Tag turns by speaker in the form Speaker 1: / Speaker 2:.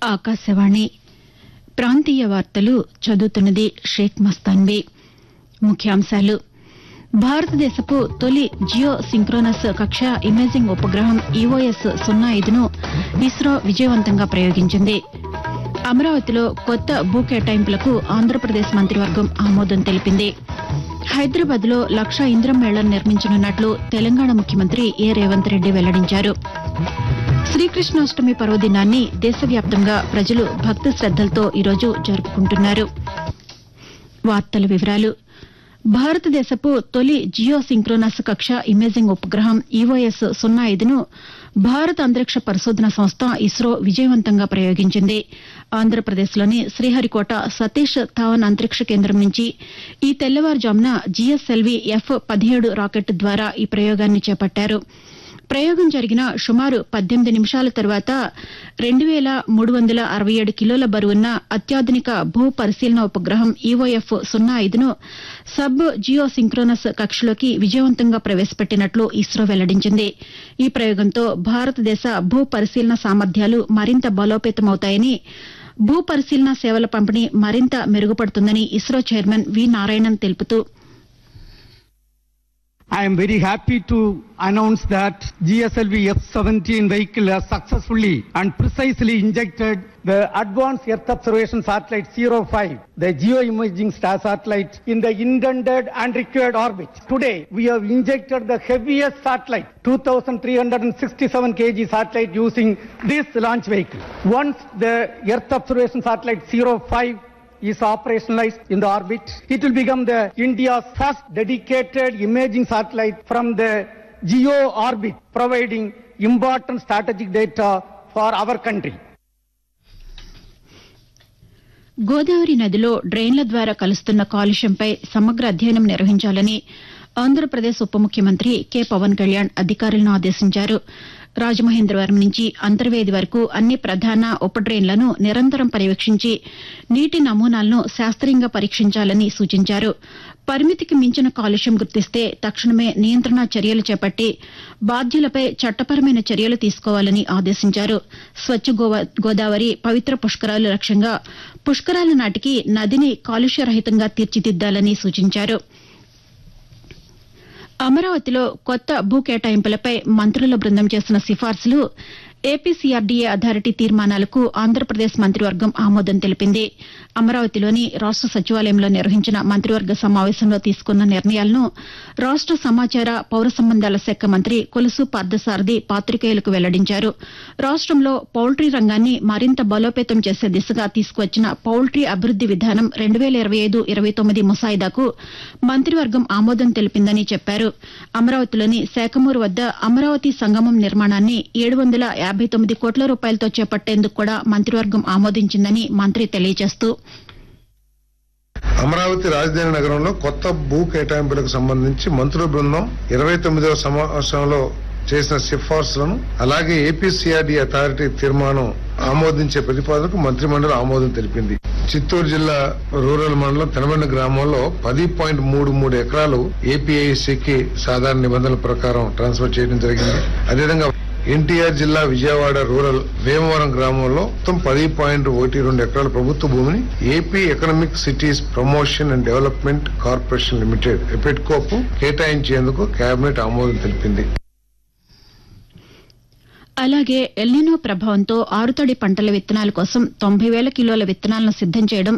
Speaker 1: ఆకాశవాణి ప్రాంతీయ వార్తలు చదువుతున్నది షేక్ మస్తాన్వి ముఖ్యాంశాలు భారతదేశపు తొలి జియో సింక్రోనస్ కక్ష ఇమేజింగ్ ఉపగ్రహం ఈఓఎస్ సున్నా ఐదును ఇస్రో విజయవంతంగా ప్రయోగించింది అమరావతిలో కొత్త భూ కేటాయింపులకు ఆంధ్రప్రదేశ్ మంత్రివర్గం ఆమోదం తెలిపింది హైదరాబాద్లో లక్ష ఇంద్రం మేళను నిర్మించనున్నట్లు తెలంగాణ ముఖ్యమంత్రి ఏ రేవంత్ రెడ్డి వెల్లడించారు శ్రీకృష్ణాష్టమి పర్వదినాన్ని దేశవ్యాప్తంగా ప్రజలు భక్తి శ్రద్దలతో ఈరోజు జరుపుకుంటున్నారు వార్తల వివరాలు భారతదేశపు తొలి జియో సింక్రోనస్ కక్ష ఇమేజింగ్ ఉపగ్రహం ఈఓఎస్ సున్నా ఐదును భారత అంతరిక్ష పరిశోధన సంస్థ ఇస్రో విజయవంతంగా ప్రయోగించింది ఆంధ్రప్రదేశ్లోని శ్రీహరికోట సతీష్ ధావన్ అంతరిక్ష కేంద్రం నుంచి ఈ తెల్లవారుజామున జీఎస్ఎల్వీ ఎఫ్ పదిహేడు రాకెట్ ద్వారా ఈ ప్రయోగాన్ని చేపట్టారు ప్రయోగం జరిగిన సుమారు పద్దెనిమిది నిమిషాల తర్వాత రెండు వేల మూడు వందల అరవై ఏడు కిలోల బరువున్న అత్యాధునిక భూ పరిశీలన ఉపగ్రహం ఈఓఎఫ్ సున్నా ఐదును సబ్ జియో సింక్రోనస్ కక్షలోకి విజయవంతంగా ప్రవేశపెట్టినట్లు ఇస్రో వెల్లడించింది ఈ ప్రయోగంతో భారతదేశ భూ పరిశీలన సామర్థ్యాలు మరింత బలోపేతమవుతాయని భూ పరిశీలన సేవల పంపిణీ మరింత మెరుగుపడుతుందని ఇస్రో చైర్మన్ వి నారాయణన్ తెలుపుతూ
Speaker 2: I am very happy to announce that GSLV F-17 vehicle has successfully and precisely injected the Advanced Earth Observation Satellite 05, the geoimaging star satellite, in the intended and required orbit. Today, we have injected the heaviest satellite, 2,367 kg satellite using this launch vehicle. Once the Earth Observation Satellite 05 is operationalized in the orbit. It will become the India's first dedicated imaging satellite from the geo orbit, providing important strategic data for our country.
Speaker 1: Godavari నదిలో డ్రైన్ల ద్వారా కలుస్తున్న కాలుష్యంపై సమగ్ర అధ్యయనం నిర్వహించాలని ఆంధ్రప్రదేశ్ ఉప ముఖ్యమంత్రి K Pawan Kalyan అధికారులను ఆదేశించారు రాజమహేంద్రవరం నుంచి అంతర్వేది వరకు అన్ని ప్రధాన ఉప డ్రైన్లను నిరంతరం పర్యవేక్షించి నీటి నమూనాలను శాస్త్రీయంగా పరీక్షించాలని సూచించారు పరిమితికి మించిన కాలుష్యం గుర్తిస్తే తక్షణమే నియంత్రణ చర్యలు చేపట్టి బాధ్యులపై చట్టపరమైన చర్యలు తీసుకోవాలని ఆదేశించారు స్వచ్ఛ గోవా- గోదావరి పవిత్ర పుష్కరాలు లక్ష్యంగా పుష్కరాల నాటికి నదిని కాలుష్యరహితంగా తీర్చిదిద్దాలని సూచించారు అమరావతిలో కొత్త భూ కేటాయింపులపై మంత్రుల బృందం చేసిన సిఫార్సులు ఏపీసీఆర్డీఏ అథారిటీ తీర్మానాలకు ఆంధ్రప్రదేశ్ మంత్రివర్గం ఆమోదం తెలిపింది అమరావతిలోని రాష్ట సచివాలయంలో నిర్వహించిన మంత్రివర్గ సమావేశంలో తీసుకున్న నిర్ణయాలను రాష్ట సమాచార పౌర సంబంధాల శాఖ మంత్రి కొలుసు పార్థసారథి పాతికేయులకు వెల్లడించారు రాష్టంలో పౌల్ట్రీ రంగాన్ని మరింత బలోపేతం చేసే దిశగా తీసుకువచ్చిన పౌల్ట్రీ అభివృద్ది విధానం రెండు వేల ఇరవై ఐదు ఇరవై తొమ్మిది ముసాయిదాకు మంత్రివర్గం ఆమోదం తెలిపిందని చెప్పారు అమరావతిలోని శాఖమూరు వద్ద అమరావతి సంగమం నిర్మాణాన్ని ఏడు వందల యాభై తొమ్మిది కోట్ల రూపాయలతో చేపట్టేందుకు కూడా మంత్రివర్గం ఆమోదించిందని మంత్రి తెలియజేస్తూ
Speaker 3: అమరావతి రాజధాని నగరంలో కొత్త భూ కేటాయింపులకు సంబంధించి మంత్రుల బృందం ఇరవై తొమ్మిదవ సమావేశంలో చేసిన సిఫార్సులను అలాగే ఏపీసీఆర్డీ అథారిటీ తీర్మానం ఆమోదించే ప్రతిపాదనకు మంత్రిమండలి ఆమోదం తెలిపింది చిత్తూరు జిల్లా రూరల్ మండలం తెనబండ గ్రామంలో పది పాయింట్ మూడు మూడు ఎకరాలు ఏపీఐసికి సాధారణ నిబంధనల ప్రకారం ట్రాన్స్ఫర్ చేయడం జరిగింది అదేవిధంగా ఎన్టీఆర్ జిల్లా విజయవాడ రూరల్ వేమవరం గ్రామంలో మొత్తం పది పాయింట్ ఒకటి రెండు ఎకరాల ప్రభుత్వ భూమిని AP economic cities promotion and development corporation limited ఎపెట్కోకు కేటాయించేందుకు కేబినెట్ ఆమోదం తెలిపింది
Speaker 1: అలాగే ఎల్నినో ప్రభావంతో ఆరుతడి పంటల విత్తనాల కోసం తొంభై వేల కిలోల విత్తనాలను సిద్దం చేయడం